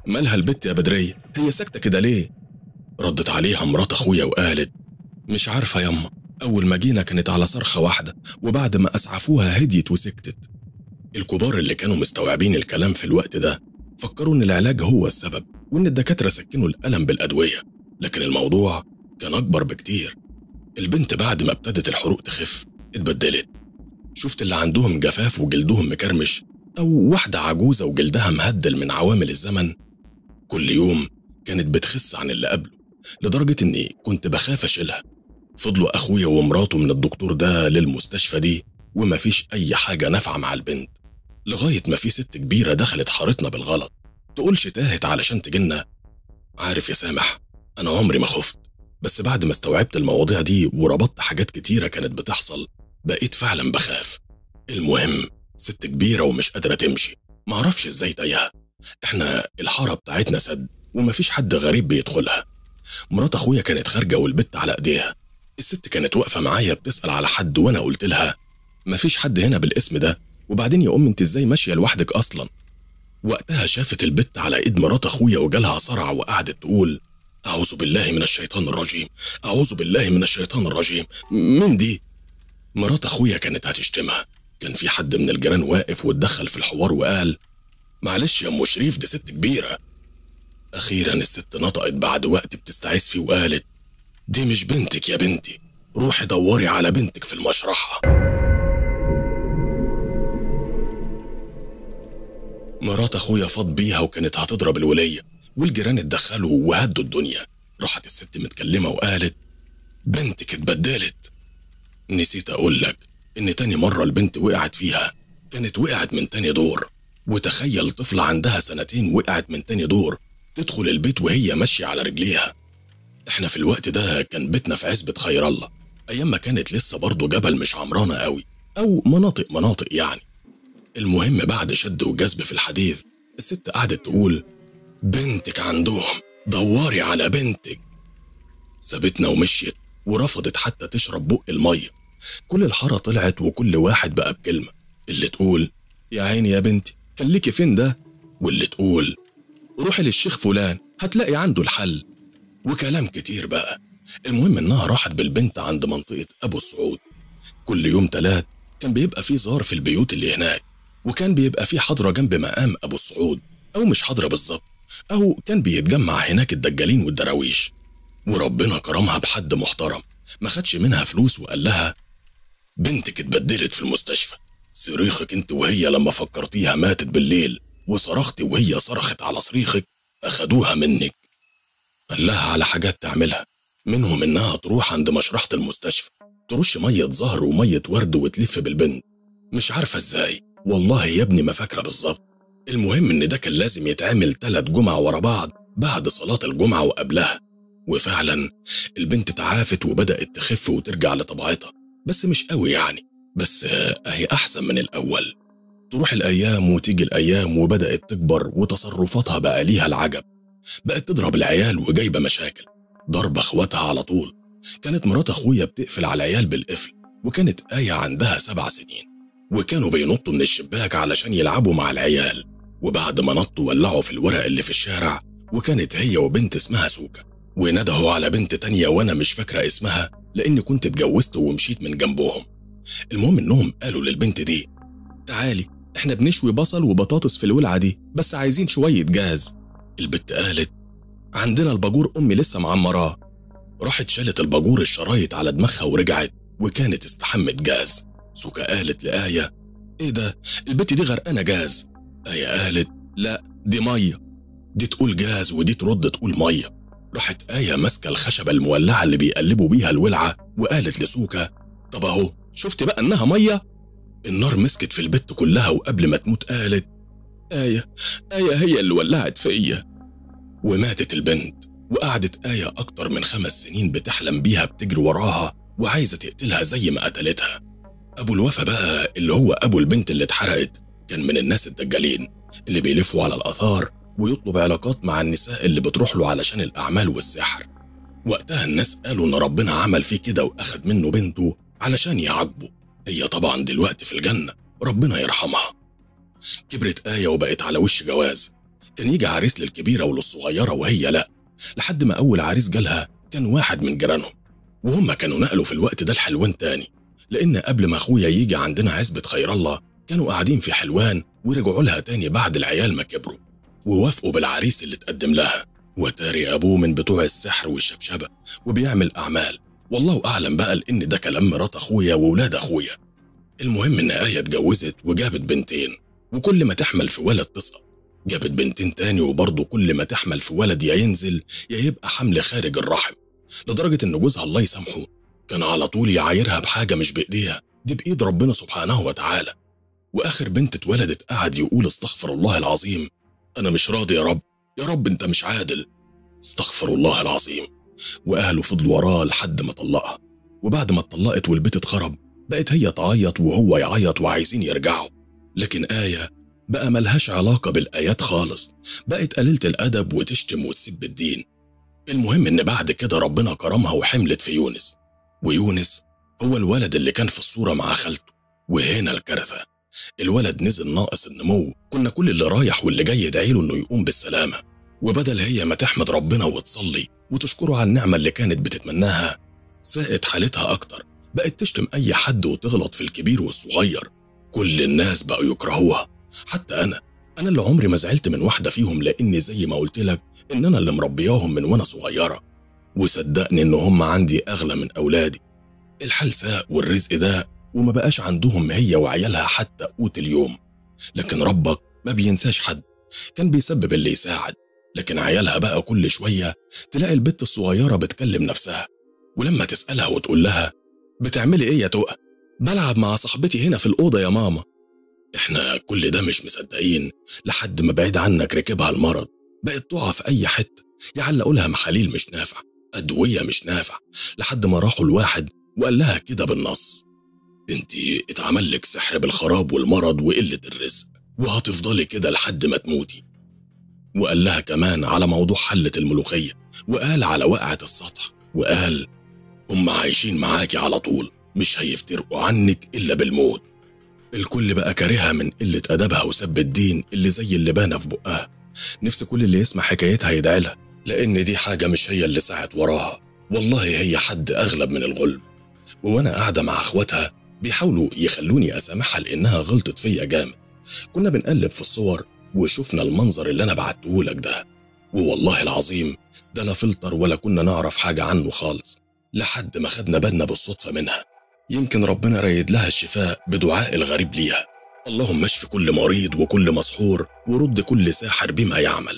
مالها البت يا بدرية هي ساكتة كده ليه ردت عليها مرات أخويا وقالت مش عارفة يما أول ما جينا كانت على صرخة واحدة وبعد ما أسعفوها هديت وسكتت الكبار اللي كانوا مستوعبين الكلام في الوقت ده فكروا إن العلاج هو السبب وإن الدكاترة سكنوا الألم بالأدوية لكن الموضوع كان أكبر بكتير البنت بعد ما ابتدت الحروق تخف اتبدلت شفت اللي عندهم جفاف وجلدهم مكرمش أو واحدة عجوزة وجلدها مهدل من عوامل الزمن كل يوم كانت بتخس عن اللي قبله لدرجة إني كنت بخاف أشيلها فضلوا أخويا ومراته من الدكتور ده للمستشفى دي ومفيش أي حاجة نافعة مع البنت لغاية ما في ست كبيرة دخلت حارتنا بالغلط تقولش تاهت علشان تجينا عارف يا سامح أنا عمري ما خفت بس بعد ما استوعبت المواضيع دي وربطت حاجات كتيرة كانت بتحصل بقيت فعلا بخاف المهم ست كبيرة ومش قادرة تمشي معرفش ازاي تايهة احنا الحارة بتاعتنا سد ومفيش حد غريب بيدخلها مرات اخويا كانت خارجة والبت على ايديها الست كانت واقفة معايا بتسأل على حد وانا قلت لها مفيش حد هنا بالاسم ده وبعدين يا ام انت ازاي ماشية لوحدك اصلا وقتها شافت البت على ايد مرات اخويا وجالها صرع وقعدت تقول أعوذ بالله من الشيطان الرجيم أعوذ بالله من الشيطان الرجيم مين دي؟ مرات أخويا كانت هتشتمها كان في حد من الجيران واقف واتدخل في الحوار وقال معلش يا أم شريف دي ست كبيرة أخيرا الست نطقت بعد وقت بتستعيذ فيه وقالت دي مش بنتك يا بنتي روحي دوري على بنتك في المشرحة مرات أخويا فاض بيها وكانت هتضرب الولية والجيران اتدخلوا وهدوا الدنيا راحت الست متكلمة وقالت بنتك اتبدلت نسيت أقول لك إن تاني مرة البنت وقعت فيها كانت وقعت من تاني دور وتخيل طفلة عندها سنتين وقعت من تاني دور تدخل البيت وهي ماشية على رجليها احنا في الوقت ده كان بيتنا في عزبة خير الله أيام ما كانت لسه برضه جبل مش عمرانة قوي أو مناطق مناطق يعني المهم بعد شد وجذب في الحديث الست قعدت تقول بنتك عندهم دوري على بنتك سابتنا ومشيت ورفضت حتى تشرب بق المية كل الحارة طلعت وكل واحد بقى بكلمة اللي تقول يا عيني يا بنتي كان ليكي فين ده واللي تقول روحي للشيخ فلان هتلاقي عنده الحل وكلام كتير بقى المهم انها راحت بالبنت عند منطقة ابو السعود كل يوم تلات كان بيبقى في زار في البيوت اللي هناك وكان بيبقى في حضرة جنب مقام ابو السعود او مش حضرة بالظبط أو كان بيتجمع هناك الدجالين والدراويش وربنا كرمها بحد محترم ما خدش منها فلوس وقال لها بنتك اتبدلت في المستشفى صريخك انت وهي لما فكرتيها ماتت بالليل وصرختي وهي صرخت على صريخك أخدوها منك قال لها على حاجات تعملها منهم إنها تروح عند مشرحة المستشفى ترش مية زهر ومية ورد وتلف بالبنت مش عارفة ازاي والله يا ابني ما فاكرة بالظبط المهم إن ده كان لازم يتعمل تلات جمع ورا بعض بعد صلاة الجمعة وقبلها وفعلا البنت تعافت وبدأت تخف وترجع لطبيعتها بس مش قوي يعني بس أهي أحسن من الأول تروح الأيام وتيجي الأيام وبدأت تكبر وتصرفاتها بقى ليها العجب بقت تضرب العيال وجايبة مشاكل ضرب أخواتها على طول كانت مرات أخويا بتقفل على العيال بالقفل وكانت آية عندها سبع سنين وكانوا بينطوا من الشباك علشان يلعبوا مع العيال وبعد ما نطوا ولعوا في الورق اللي في الشارع وكانت هي وبنت اسمها سوكا وندهوا على بنت تانية وأنا مش فاكرة اسمها لأني كنت اتجوزت ومشيت من جنبهم المهم إنهم قالوا للبنت دي تعالي احنا بنشوي بصل وبطاطس في الولعة دي بس عايزين شوية جاز البت قالت عندنا الباجور أمي لسه معمراه راحت شالت الباجور الشرايط على دماغها ورجعت وكانت استحمت جاز سوكا قالت لآية ايه ده البت دي غرقانة جاز آية قالت لا دي مية دي تقول جاز ودي ترد تقول مية راحت آية ماسكة الخشبة المولعة اللي بيقلبوا بيها الولعة وقالت لسوكا طب أهو شفت بقى إنها مية النار مسكت في البت كلها وقبل ما تموت قالت آية آية هي اللي ولعت فيا وماتت البنت وقعدت آية أكتر من خمس سنين بتحلم بيها بتجري وراها وعايزة تقتلها زي ما قتلتها أبو الوفا بقى اللي هو أبو البنت اللي اتحرقت كان من الناس الدجالين اللي بيلفوا على الآثار ويطلب علاقات مع النساء اللي بتروح له علشان الأعمال والسحر وقتها الناس قالوا إن ربنا عمل فيه كده وأخد منه بنته علشان يعاقبه هي طبعا دلوقتي في الجنة ربنا يرحمها كبرت آية وبقت على وش جواز كان يجي عريس للكبيرة وللصغيرة وهي لأ لحد ما أول عريس جالها كان واحد من جيرانهم وهم كانوا نقلوا في الوقت ده الحلوان تاني لأن قبل ما أخويا يجي عندنا عزبة خير الله كانوا قاعدين في حلوان ورجعوا لها تاني بعد العيال ما كبروا ووافقوا بالعريس اللي اتقدم لها وتاري أبوه من بتوع السحر والشبشبة وبيعمل أعمال والله أعلم بقى لأن ده كلام مرات أخويا وولاد أخويا المهم إن آية اتجوزت وجابت بنتين وكل ما تحمل في ولد تسقط جابت بنتين تاني وبرضه كل ما تحمل في ولد يا ينزل يا يبقى حمل خارج الرحم لدرجة إن جوزها الله يسامحه كان على طول يعايرها بحاجة مش بإيديها دي بإيد ربنا سبحانه وتعالى وآخر بنت اتولدت قعد يقول استغفر الله العظيم أنا مش راضي يا رب يا رب أنت مش عادل استغفر الله العظيم وأهله فضلوا وراه لحد ما طلقها وبعد ما اتطلقت والبيت اتخرب بقت هي تعيط وهو يعيط وعايزين يرجعوا لكن آية بقى ملهاش علاقة بالآيات خالص بقت قليلة الأدب وتشتم وتسب الدين المهم إن بعد كده ربنا كرمها وحملت في يونس ويونس هو الولد اللي كان في الصورة مع خالته وهنا الكارثة الولد نزل ناقص النمو كنا كل اللي رايح واللي جاي يدعي له انه يقوم بالسلامة وبدل هي ما تحمد ربنا وتصلي وتشكره على النعمة اللي كانت بتتمناها ساءت حالتها أكتر بقت تشتم أي حد وتغلط في الكبير والصغير كل الناس بقوا يكرهوها حتى أنا أنا اللي عمري ما زعلت من واحدة فيهم لأني زي ما قلت لك إن أنا اللي مربياهم من وأنا صغيرة وصدقني إن هم عندي أغلى من أولادي الحال ساء والرزق ده وما بقاش عندهم هي وعيالها حتى قوت اليوم لكن ربك ما بينساش حد كان بيسبب اللي يساعد لكن عيالها بقى كل شوية تلاقي البت الصغيرة بتكلم نفسها ولما تسألها وتقول لها بتعملي ايه يا تقى بلعب مع صاحبتي هنا في الأوضة يا ماما احنا كل ده مش مصدقين لحد ما بعيد عنك ركبها المرض بقت تقع في أي حتة يعلقوا لها محاليل مش نافع أدوية مش نافع لحد ما راحوا الواحد وقال لها كده بالنص انت اتعمل لك سحر بالخراب والمرض وقلة الرزق وهتفضلي كده لحد ما تموتي وقال لها كمان على موضوع حلة الملوخية وقال على وقعة السطح وقال هم عايشين معاكي على طول مش هيفترقوا عنك إلا بالموت الكل بقى كارهها من قلة أدبها وسب الدين اللي زي اللي بانة في بقها نفس كل اللي يسمع حكايتها يدعي لها لأن دي حاجة مش هي اللي سعت وراها والله هي حد أغلب من الغلب وأنا قاعدة مع أخواتها بيحاولوا يخلوني أسامحها لأنها غلطت فيا جامد كنا بنقلب في الصور وشفنا المنظر اللي أنا بعته لك ده ووالله العظيم ده لا فلتر ولا كنا نعرف حاجة عنه خالص لحد ما خدنا بالنا بالصدفة منها يمكن ربنا رايد لها الشفاء بدعاء الغريب ليها اللهم اشف كل مريض وكل مسحور ورد كل ساحر بما يعمل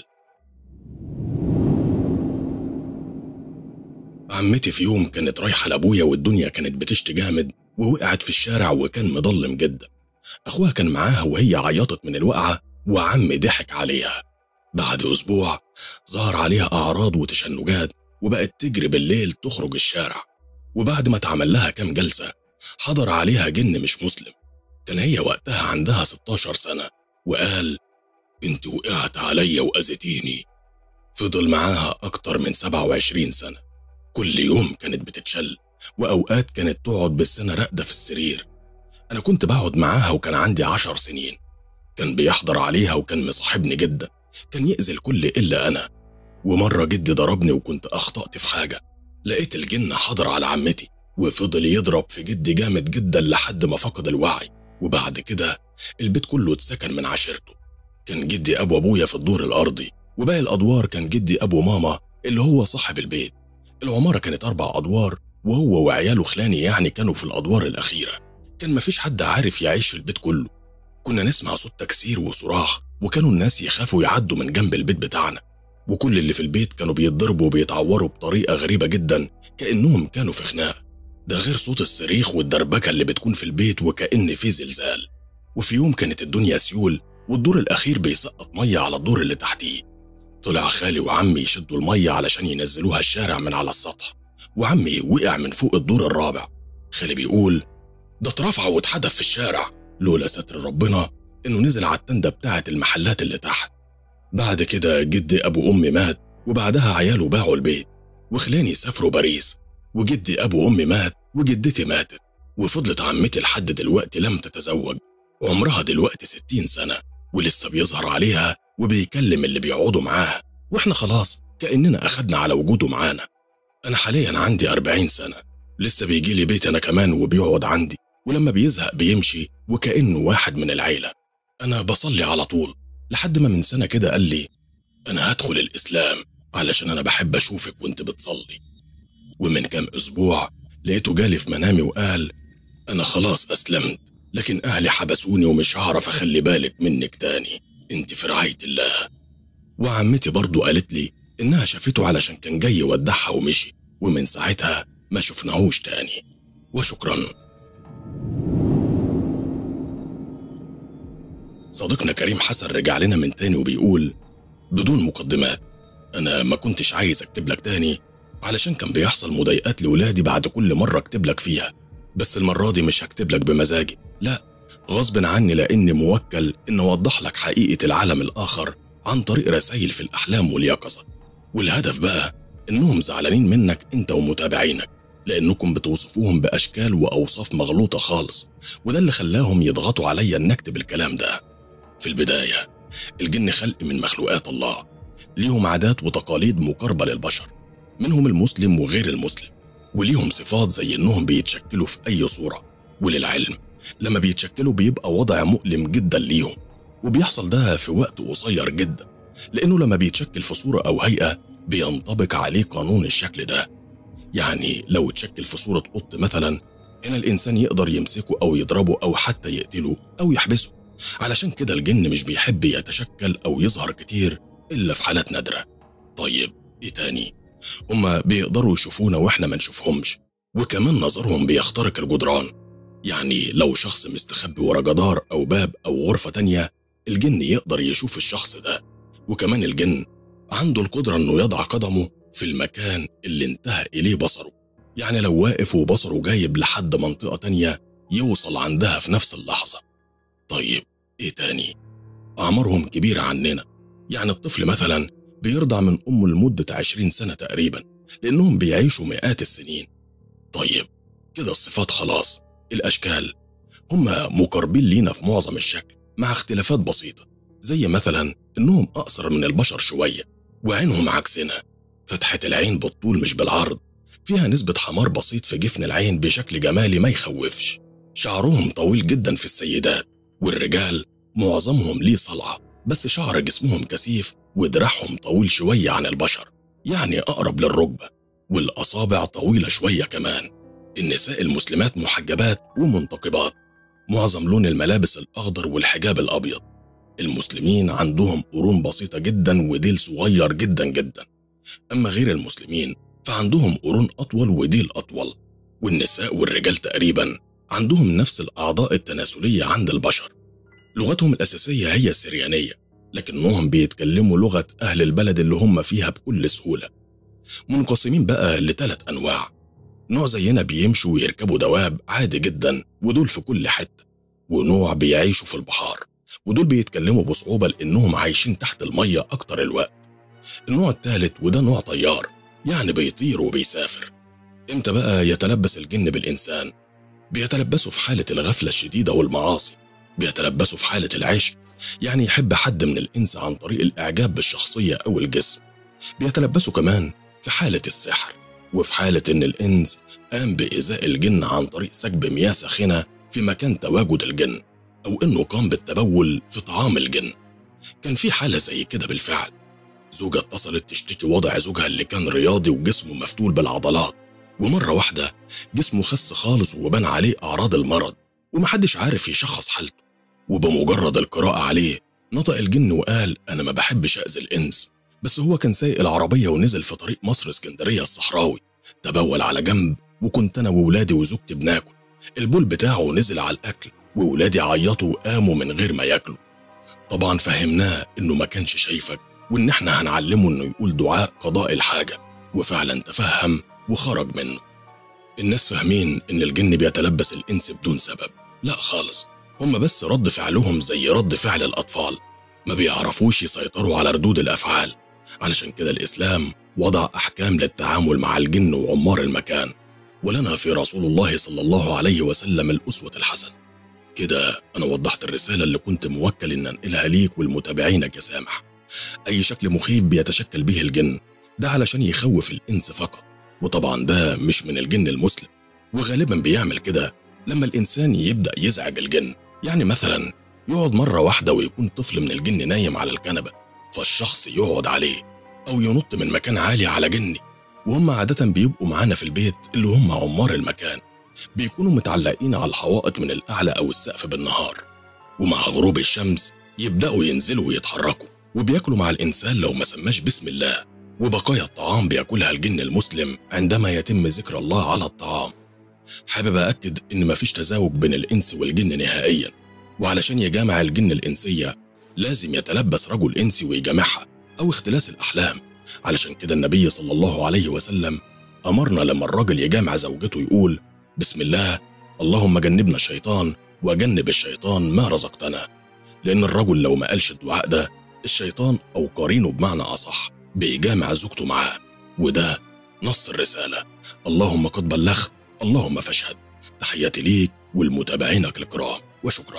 عمتي في يوم كانت رايحة لأبويا والدنيا كانت بتشتي جامد ووقعت في الشارع وكان مضلم جدا أخوها كان معاها وهي عيطت من الوقعة وعمي ضحك عليها بعد أسبوع ظهر عليها أعراض وتشنجات وبقت تجري بالليل تخرج الشارع وبعد ما اتعمل لها كام جلسة حضر عليها جن مش مسلم كان هي وقتها عندها 16 سنة وقال انت وقعت عليا وأذيتيني فضل معاها أكتر من 27 سنة كل يوم كانت بتتشل وأوقات كانت تقعد بالسنة راقدة في السرير أنا كنت بقعد معاها وكان عندي عشر سنين كان بيحضر عليها وكان مصاحبني جدا كان يأذي الكل إلا أنا ومرة جدي ضربني وكنت أخطأت في حاجة لقيت الجن حضر على عمتي وفضل يضرب في جدي جامد جدا لحد ما فقد الوعي وبعد كده البيت كله اتسكن من عشيرته كان جدي أبو أبويا في الدور الأرضي وباقي الأدوار كان جدي أبو ماما اللي هو صاحب البيت العمارة كانت أربع أدوار وهو وعياله خلاني يعني كانوا في الأدوار الأخيرة كان مفيش حد عارف يعيش في البيت كله كنا نسمع صوت تكسير وصراخ وكانوا الناس يخافوا يعدوا من جنب البيت بتاعنا وكل اللي في البيت كانوا بيتضربوا وبيتعوروا بطريقة غريبة جدا كأنهم كانوا في خناق ده غير صوت الصريخ والدربكة اللي بتكون في البيت وكأن في زلزال وفي يوم كانت الدنيا سيول والدور الأخير بيسقط مية على الدور اللي تحتيه طلع خالي وعمي يشدوا المية علشان ينزلوها الشارع من على السطح وعمي وقع من فوق الدور الرابع خالي بيقول ده اترفع واتحدف في الشارع لولا ستر ربنا انه نزل على التندة بتاعة المحلات اللي تحت بعد كده جدي ابو امي مات وبعدها عياله باعوا البيت وخلاني سافروا باريس وجدي ابو امي مات وجدتي ماتت وفضلت عمتي لحد دلوقتي لم تتزوج عمرها دلوقتي ستين سنة ولسه بيظهر عليها وبيكلم اللي بيقعدوا معاه واحنا خلاص كأننا أخدنا على وجوده معانا أنا حاليا عندي أربعين سنة لسه بيجي لي بيت أنا كمان وبيقعد عندي ولما بيزهق بيمشي وكأنه واحد من العيلة أنا بصلي على طول لحد ما من سنة كده قال لي أنا هدخل الإسلام علشان أنا بحب أشوفك وأنت بتصلي ومن كام أسبوع لقيته جالي في منامي وقال أنا خلاص أسلمت لكن أهلي حبسوني ومش هعرف أخلي بالك منك تاني أنت في رعاية الله وعمتي برضو قالت لي إنها شافته علشان كان جاي يودعها ومشي ومن ساعتها ما شفناهوش تاني وشكرا صديقنا كريم حسن رجع لنا من تاني وبيقول بدون مقدمات أنا ما كنتش عايز أكتب لك تاني علشان كان بيحصل مضايقات لولادي بعد كل مرة أكتب لك فيها بس المرة دي مش هكتب لك بمزاجي لا غصب عني لأني موكل إن أوضح لك حقيقة العالم الآخر عن طريق رسائل في الأحلام واليقظة والهدف بقى إنهم زعلانين منك أنت ومتابعينك لأنكم بتوصفوهم بأشكال وأوصاف مغلوطة خالص وده اللي خلاهم يضغطوا عليا إن أكتب الكلام ده في البداية الجن خلق من مخلوقات الله ليهم عادات وتقاليد مقاربة للبشر منهم المسلم وغير المسلم وليهم صفات زي إنهم بيتشكلوا في أي صورة وللعلم لما بيتشكلوا بيبقى وضع مؤلم جدا ليهم وبيحصل ده في وقت قصير جدا لأنه لما بيتشكل في صورة أو هيئة بينطبق عليه قانون الشكل ده يعني لو اتشكل في صورة قط مثلا هنا الإنسان يقدر يمسكه أو يضربه أو حتى يقتله أو يحبسه علشان كده الجن مش بيحب يتشكل أو يظهر كتير إلا في حالات نادرة طيب إيه تاني هما بيقدروا يشوفونا وإحنا ما نشوفهمش وكمان نظرهم بيخترق الجدران يعني لو شخص مستخبي ورا جدار أو باب أو غرفة تانية الجن يقدر يشوف الشخص ده وكمان الجن عنده القدرة إنه يضع قدمه في المكان اللي انتهى إليه بصره يعني لو واقف وبصره جايب لحد منطقة تانية يوصل عندها في نفس اللحظة طيب إيه تاني؟ أعمارهم كبيرة عننا يعني الطفل مثلا بيرضع من أمه لمدة عشرين سنة تقريبا لأنهم بيعيشوا مئات السنين طيب كده الصفات خلاص الأشكال هم مقاربين لينا في معظم الشكل مع اختلافات بسيطة زي مثلا إنهم أقصر من البشر شوية وعينهم عكسنا فتحة العين بالطول مش بالعرض فيها نسبة حمار بسيط في جفن العين بشكل جمالي ما يخوفش شعرهم طويل جدا في السيدات والرجال معظمهم ليه صلعة بس شعر جسمهم كثيف ودراعهم طويل شوية عن البشر يعني أقرب للركبة والأصابع طويلة شوية كمان النساء المسلمات محجبات ومنتقبات معظم لون الملابس الأخضر والحجاب الأبيض المسلمين عندهم قرون بسيطة جدا وديل صغير جدا جدا أما غير المسلمين فعندهم قرون أطول وديل أطول والنساء والرجال تقريبا عندهم نفس الأعضاء التناسلية عند البشر لغتهم الأساسية هي السريانية لكنهم بيتكلموا لغة أهل البلد اللي هم فيها بكل سهولة منقسمين بقى لثلاث أنواع نوع زينا بيمشوا ويركبوا دواب عادي جدا ودول في كل حتة ونوع بيعيشوا في البحار ودول بيتكلموا بصعوبة لأنهم عايشين تحت المية أكتر الوقت النوع الثالث وده نوع طيار يعني بيطير وبيسافر امتى بقى يتلبس الجن بالإنسان بيتلبسوا في حالة الغفلة الشديدة والمعاصي بيتلبسوا في حالة العشق يعني يحب حد من الإنس عن طريق الإعجاب بالشخصية أو الجسم بيتلبسوا كمان في حالة السحر وفي حالة إن الإنس قام بإيذاء الجن عن طريق سكب مياه ساخنة في مكان تواجد الجن أو إنه قام بالتبول في طعام الجن كان في حالة زي كده بالفعل زوجة اتصلت تشتكي وضع زوجها اللي كان رياضي وجسمه مفتول بالعضلات ومرة واحدة جسمه خس خالص وبان عليه أعراض المرض ومحدش عارف يشخص حالته وبمجرد القراءة عليه نطق الجن وقال أنا ما بحبش أذي الإنس بس هو كان سايق العربية ونزل في طريق مصر اسكندرية الصحراوي تبول على جنب وكنت أنا وولادي وزوجتي بناكل البول بتاعه نزل على الأكل وولادي عيطوا وقاموا من غير ما ياكلوا طبعا فهمناه إنه ما كانش شايفك وإن إحنا هنعلمه إنه يقول دعاء قضاء الحاجة وفعلا تفهم وخرج منه الناس فاهمين إن الجن بيتلبس الإنس بدون سبب لا خالص هم بس رد فعلهم زي رد فعل الأطفال ما بيعرفوش يسيطروا على ردود الأفعال علشان كده الإسلام وضع أحكام للتعامل مع الجن وعمار المكان ولنا في رسول الله صلى الله عليه وسلم الأسوة الحسنة كده أنا وضحت الرسالة اللي كنت موكل إن أنقلها ليك ولمتابعينك يا سامح أي شكل مخيف بيتشكل به الجن ده علشان يخوف الإنس فقط وطبعا ده مش من الجن المسلم وغالبا بيعمل كده لما الإنسان يبدأ يزعج الجن يعني مثلا يقعد مرة واحدة ويكون طفل من الجن نايم على الكنبة فالشخص يقعد عليه أو ينط من مكان عالي على جني وهم عادة بيبقوا معانا في البيت اللي هم عمار المكان بيكونوا متعلقين على الحوائط من الأعلى أو السقف بالنهار ومع غروب الشمس يبدأوا ينزلوا ويتحركوا وبياكلوا مع الإنسان لو ما سماش بسم الله وبقايا الطعام بياكلها الجن المسلم عندما يتم ذكر الله على الطعام حابب أأكد إن مفيش تزاوج بين الإنس والجن نهائيا وعلشان يجامع الجن الإنسية لازم يتلبس رجل إنسي ويجامعها أو اختلاس الأحلام علشان كده النبي صلى الله عليه وسلم أمرنا لما الراجل يجامع زوجته يقول بسم الله اللهم جنبنا الشيطان وجنب الشيطان ما رزقتنا لأن الرجل لو ما قالش الدعاء ده الشيطان أو قرينه بمعنى أصح بيجامع زوجته معاه وده نص الرسالة اللهم قد بلغت اللهم فاشهد تحياتي ليك ولمتابعينك الكرام وشكرا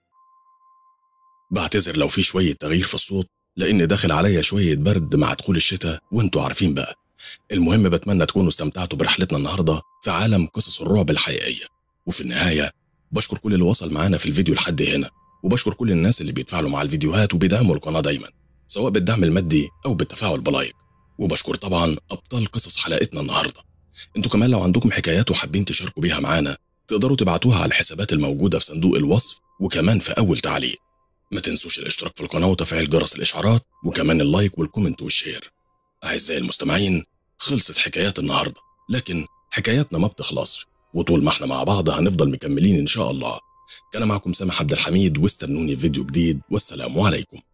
بعتذر لو في شوية تغيير في الصوت لأن داخل عليا شوية برد مع دخول الشتاء وانتوا عارفين بقى المهم بتمنى تكونوا استمتعتوا برحلتنا النهاردة في عالم قصص الرعب الحقيقية وفي النهاية بشكر كل اللي وصل معانا في الفيديو لحد هنا وبشكر كل الناس اللي بيتفاعلوا مع الفيديوهات وبيدعموا القناة دايما سواء بالدعم المادي أو بالتفاعل بلايك وبشكر طبعا أبطال قصص حلقتنا النهاردة انتوا كمان لو عندكم حكايات وحابين تشاركوا بيها معانا تقدروا تبعتوها على الحسابات الموجودة في صندوق الوصف وكمان في أول تعليق ما تنسوش الاشتراك في القناة وتفعيل جرس الإشعارات وكمان اللايك والكومنت والشير أعزائي المستمعين خلصت حكايات النهاردة لكن حكاياتنا ما بتخلصش وطول ما احنا مع بعض هنفضل مكملين إن شاء الله كان معكم سامح عبد الحميد واستنوني في فيديو جديد والسلام عليكم